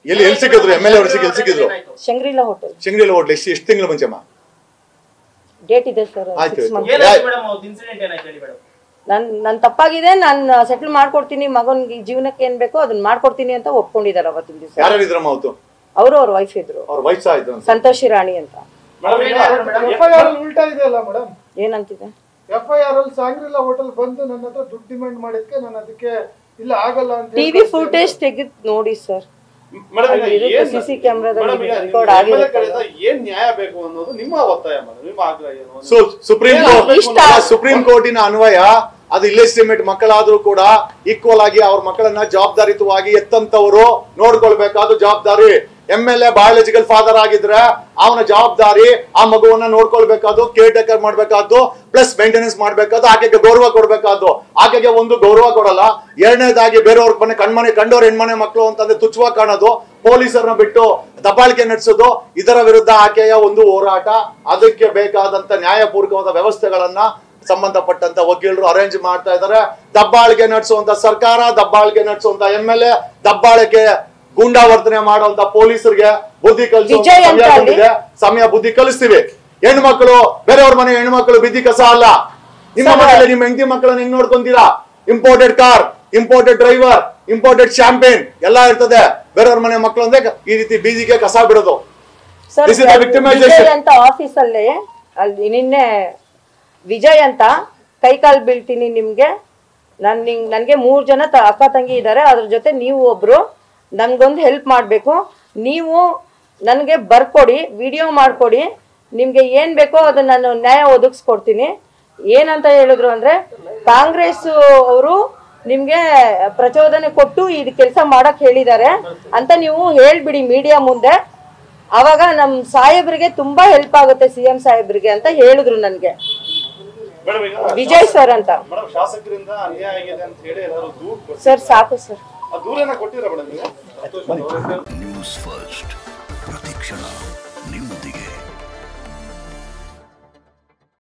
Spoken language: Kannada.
ಎಲ್ಲಿ ಎಲ್ಲಿ ಸಿಕ್ಕಿದ್ರು ಎಮ್ ಎಲ್ ಎ ಅವ್ರು ಸಿಕ್ಕಿ ಎಲ್ಲಿ ಸಿಕ್ಕಿದ್ರು ಶಂಗ್ರಿಲಾ ಹೋಟೆಲ್ ಶಂಗ್ರಿಲ ಹೋಟ್ಲ್ ಎಷ್ಟು ಎಷ್ಟು ತಿಂಗಳು ಮುಂಚೆಮ್ಮ ಡೇಟ್ ಇದೆ ಸರ್ ಆಯ್ತು, ಸಿಕ್ಸ್ ಆಯ್ತು. ಮಂತ್ ಏನಾಯ್ತು ಮೇಡಮ್ ಅವ್ರದ್ದು ಇನ್ಸಿಡೆಂಟ್ ಏನಾಯ್ತು ಹೇಳಿ ಮೇಡಮ್ ನನ್ ನನ್ ತಪ್ಪಾಗಿದೆ ನಾನು ಸೆಟ್ಲ್ ಮಾಡ್ಕೊಡ್ತೀನಿ ಮಗನ್ಗೆ ಜೀವನಕ್ಕೆ ಏನ್ ಬೇಕೋ ಅದನ್ನ ಮಾಡ್ಕೊಡ್ತೀನಿ ಅಂತ ಒಪ್ಕೊಂಡಿದ್ದಾರೆ ಅವತ್ತಿನ ದಿವಸ ಯಾರು ಇದ್ರಮ್ಮ ಅವತ್ತು ಅವರು ಅವ್ರ ವೈಫ್ ಇದ್ರು ಅವ್ರ ವಯಸ್ಸಾಯ್ತು ಅಂತ ಸಂತೋಷಿ ರಾಣಿ ಅಂತ ಮೇಡಮ್ ಏನಾದ್ರು ಮೇಡಮ್ ಎಫ್ ಐ ಆರ್ ಉಲ್ಟಾ ಇದೆಯಲ್ಲ ಮೇಡಮ್ ಏನಂತಿದೆ ಎಫ್ ಐ ಆರ್ ಅಲ್ಲಿ ಸಾಂಗ್ರಿಲಾ ಹೋಟೆಲ್ ಬಂದು ನನ್ನ ಹತ್ರ ದುಡ್ಡು ಡಿಮ್ಯಾಂಡ್ ಮಾಡಿದ್ಕೆ ನಾನು ಅದಕ್ಕೆ ಇಲ್ಲ ಆಗಲ್ಲ ಅಂತ ಹೇಳಿ ಟಿವಿ ಫುಟೇಜ್ ತೆಗೆದು ನೋಡಿ ಸರ್ ಮೇಡಮ್ ಈಗ ಅಲ್ಲಿ ಇರುತ್ತೆ, ಏನ್- CC cameraದಲ್ಲಿ ಮೇಡಮ್ ಈಗ record ನಿಮ್ಮ ಆಗಿರುತ್ತೆ. ಕಡೆಯಿಂದ ಏನ್ ನ್ಯಾಯ ಬೇಕು ಅನ್ನೋದು ನಿಮ್ಮ ಒತ್ತಾಯ ಮೇಡಮ್ ನಿಮ್ಮ ಆಗ್ರಹ ಏನು ಸೊ ಸುಪ್ರೀಂ ಏನ್ ಕೋರ್ಟ್ ಆಗ್ಬೇಕು ಇಷ್ಟ. ಅನ್ನೋದು- ಸುಪ್ರೀಂ ಕೋರ್ಟಿನ ಅನ್ವಯ ಅದು ಇಲ್ಲಿಸ್ಟಿಮೇಟ್ ಮಕ್ಕಳಾದ್ರೂ ಕೂಡ ಈಕ್ವಲ್ ಆಗಿ ಅವ್ರ ಮಕ್ಕಳನ್ನ ಜವಾಬ್ದಾರಿತವಾಗಿ ಎತ್ತಂತವರು ನೋಡ್ಕೊಳ್ಬೇಕಾದ ಜವಾಬ್ದಾರಿ M L A biological father ಆಗಿದ್ರೆ ಅವನ ಜವಾಬ್ದಾರಿ ಆ ಮಗುವನ್ನ ನೋಡ್ಕೊಳ್ಬೇಕಾದ್ದು ಕೇರ್ ಟೇಕರ್ ಮಾಡ್ಬೇಕಾದ್ದು ಪ್ಲಸ್ ಮೇಂಟೆನೆನ್ಸ್ ಮಾಡ್ಬೇಕಾದ್ದು ಆಕೆಗೆ ಗೌರವ ಕೊಡ್ಬೇಕಾದ್ದು ಆಕೆಗೆ ಒಂದು ಗೌರವ ಕೊಡಲ್ಲ ಎರಡನೇದಾಗಿ ಬೇರೆಯವ್ರ ಮನೆ ಕಣ್ಮನೆ ಕಂಡೋರ್ ಹೆಣ್ಮನೆ ಮಕ್ಕಳು ಅಂತಂದ್ರೆ ತುಚ್ಛವಾಗಿ ಕಾಣೋದು ಪೊಲೀಸರನ್ನ ಬಿಟ್ಟು ದಬ್ಬಾಳಿಕೆ ನಡೆಸೋದು ಇದರ ವಿರುದ್ಧ ಆಕೆಯ ಒಂದು ಹೋರಾಟ ಅದಕ್ಕೆ ಬೇಕಾದಂತ ನ್ಯಾಯಪೂರ್ವಕವಾದ ವ್ಯವಸ್ಥೆಗಳನ್ನ ಸಂಬಂಧಪಟ್ಟಂತ ವಕೀಲರು ಅರೇಂಜ್ ಮಾಡ್ತಾ ಇದ್ದಾರೆ ದಬ್ಬಾಳಿಕೆ ನಡೆಸುವಂತ ಸರ್ಕಾರ ದಬ್ಬಾಳಿಕೆ ನಡೆಸುವಂತ ಎಂ ಎಲ್ ಎ ದಬ್ಬಾಳಿಕೆ ಗೂಂಡಾವರ್ತನೆ ಮಾಡುವಂತ ಪೊಲೀಸರಿಗೆ ಬುದ್ಧಿ ಕಲಿಸುವಂತ ವಿಜಯ್ ಅಂತ ಸಮಯ ಅಲ್ಲಿ- ಬಂದಿದೆ ಸಮಯ ಬುದ್ಧಿ ಕಲಿಸ್ತೀವಿ ಹೆಣ್ಮಕ್ಳು ಬೇರೆಯವ್ರ ಮನೆ ಹೆಣ್ಮಕ್ಳು ಬಿದ್ದಿ ಕಸ ಅಲ್ಲ ನಿಮ್ಮ ಸರ್, ಮನೆಯಲ್ಲಿ ನಿಮ್ಮ ಹೆಂಡತಿ ಮಕ್ಕಳನ್ನ ಹೆಂಗ್ ನೋಡ್ಕೊಂತೀರಾ imported car imported driver imported champagne ಎಲ್ಲ ಇರ್ತದೆ ಬೇರೆಯವ್ರ ಮನೆ ಮಕ್ಕಳು ಅಂದ್ರೆ ಈ ರೀತಿ ಬೀದಿಗೆ ಕಸ ಬಿಡೋದು sir This is the victimization. Vijay ಅಂತ ಆಫೀಸಲ್ಲಿ ಅಲ್ಲಿ ನಿನ್ನೆ ವಿಜಯ್ ಅಂತ ಕೈಕಾಲು ಬೀಳ್ತೀನಿ ನಿಮ್ಗೆ ನನ್ ನಿಂಗ್ ನನಗೆ ಮೂರು ಜನ ತ- ಅಕ್ಕ ತಂಗಿ ಇದ್ದಾರೆ ಅದ್ರ ಜೊತೆ ನೀವು ಒಬ್ರು ನನ್ಗೊಂದು ಹೆಲ್ಪ್ ಮಾಡಬೇಕು ನೀವು ನನಗೆ ಬರ್ಕೊಡಿ ವಿಡಿಯೋ ಮಾಡಿಕೊಡಿ ನಿಮಗೆ ಏನು ಬೇಕೋ ಅದನ್ನ ನಾನು ನ್ಯಾಯ ಒದಗಿಸ್ಕೊಡ್ತೀನಿ ಏನಂತ ಹೇಳಿದ್ರು ಅಂದರೆ ಕಾಂಗ್ರೆಸ್ ಅವರು ನಿಮಗೆ ಪ್ರಚೋದನೆ ಕೊಟ್ಟು ಇದು ಕೆಲಸ ಮಾಡಕ್ ಹೇಳಿದ್ದಾರೆ ಅಂತ ನೀವು ಹೇಳ್ಬಿಡಿ ಮೀಡಿಯಾ ಮುಂದೆ ಅವಾಗ ನಮ್ಮ ಸಾಹೇಬ್ರಿಗೆ ತುಂಬಾ ಹೆಲ್ಪ್ ಆಗುತ್ತೆ ಸಿ ಎಂ ಸಾಹೇಬ್ರಿಗೆ ಅಂತ ಹೇಳಿದ್ರು ನನಗೆ ಮೇಡಮ್ ಈಗ ವಿಜಯ್ ಸರ್ ಅಂತ ಮೇಡಮ್ ಶಾಸಕರಿಂದ ಅನ್ಯಾಯ ಆಗಿದೆ ಅಂತ ಹೇಳಿ ಎಲ್ಲರೂ ದೂರ ಕೊಡ್ತಾರೆ. ಸರ್ ಸಾಕು ಸರ್ ಆ ದೂರನ್ನ ಕೊಟ್ಟಿರ ಮೇಡಮ್ ನೀವು ನ್ಯೂಸ್ ಫಸ್ಟ್ ಪ್ರತಿಕ್ಷಣ ನಿಮ್ಮೊಂದಿಗೆ